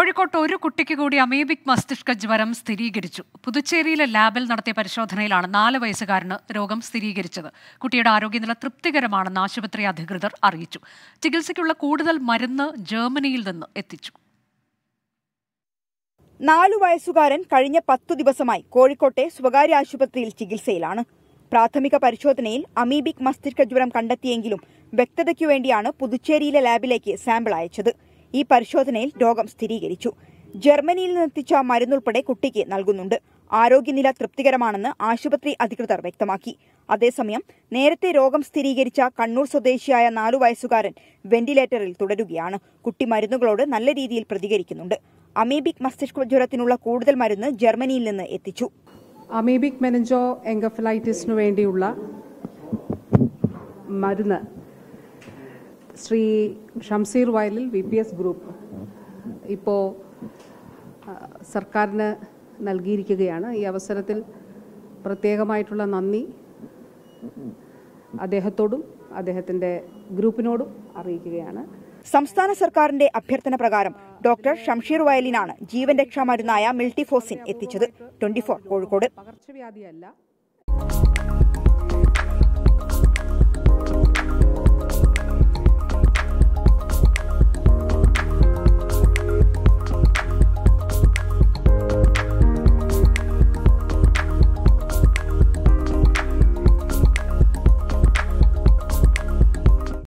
കോഴിക്കോട്ട് ഒരു കുട്ടിക്ക് കൂടി അമീബിക് മസ്തിഷ്ക ജ്വരം സ്ഥിരീകരിച്ചു പുതുച്ചേരിയിലെ ലാബിൽ നടത്തിയ പരിശോധനയിലാണ് നാല് വയസ്സുകാരന് രോഗം സ്ഥിരീകരിച്ചത് കുട്ടിയുടെ ആരോഗ്യനില തൃപ്തികരമാണെന്ന് ആശുപത്രി അധികൃതർ അറിയിച്ചു ചികിത്സയ്ക്കുള്ള കൂടുതൽ മരുന്ന് ജർമ്മനിയിൽ നിന്ന് എത്തിച്ചു നാലു വയസ്സുകാരൻ കഴിഞ്ഞ പത്തു ദിവസമായി കോഴിക്കോട്ടെ സ്വകാര്യ ആശുപത്രിയിൽ ചികിത്സയിലാണ് പ്രാഥമിക പരിശോധനയിൽ അമീബിക് മസ്തിഷ്ക ജ്വരം കണ്ടെത്തിയെങ്കിലും വ്യക്തതയ്ക്കു വേണ്ടിയാണ് പുതുച്ചേരിയിലെ ലാബിലേക്ക് സാമ്പിൾ അയച്ചത് ഈ പരിശോധനയിൽ രോഗം സ്ഥിരീകരിച്ചു ജർമ്മനിയിൽ നിന്നെത്തിച്ച മരുന്നുൾപ്പെടെ കുട്ടിക്ക് നൽകുന്നുണ്ട് ആരോഗ്യനില തൃപ്തികരമാണെന്ന് ആശുപത്രി അധികൃതർ വ്യക്തമാക്കി അതേസമയം നേരത്തെ രോഗം സ്ഥിരീകരിച്ച കണ്ണൂർ സ്വദേശിയായ നാലു വയസ്സുകാരൻ വെന്റിലേറ്ററിൽ തുടരുകയാണ് കുട്ടി മരുന്നുകളോട് നല്ല രീതിയിൽ പ്രതികരിക്കുന്നുണ്ട് അമീബിക് മസ്തിഷ്ക ജ്വരത്തിനുള്ള കൂടുതൽ മരുന്ന് ജർമ്മനിയിൽ നിന്ന് എത്തിച്ചു അമീബിക് മെനഞ്ചോ എൻകഫലൈറ്റിസിനു വേണ്ടിയുള്ള മരുന്ന് ശ്രീ ഷംസീർ വയലിൽ വി പി എസ് ഗ്രൂപ്പ് ഇപ്പോൾ സർക്കാരിന് നൽകിയിരിക്കുകയാണ് ഈ അവസരത്തിൽ പ്രത്യേകമായിട്ടുള്ള നന്ദി അദ്ദേഹത്തോടും അദ്ദേഹത്തിൻ്റെ ഗ്രൂപ്പിനോടും അറിയിക്കുകയാണ് സംസ്ഥാന സർക്കാരിന്റെ അഭ്യർത്ഥന പ്രകാരം ഡോക്ടർ ഷംഷീർ വയലിനാണ് ജീവൻ രക്ഷാ മരുന്നായ മിൽട്ടിഫോസിൻ എത്തിച്ചത് ട്വന്റി കോഴിക്കോട് പകർച്ചവ്യാധിയല്ല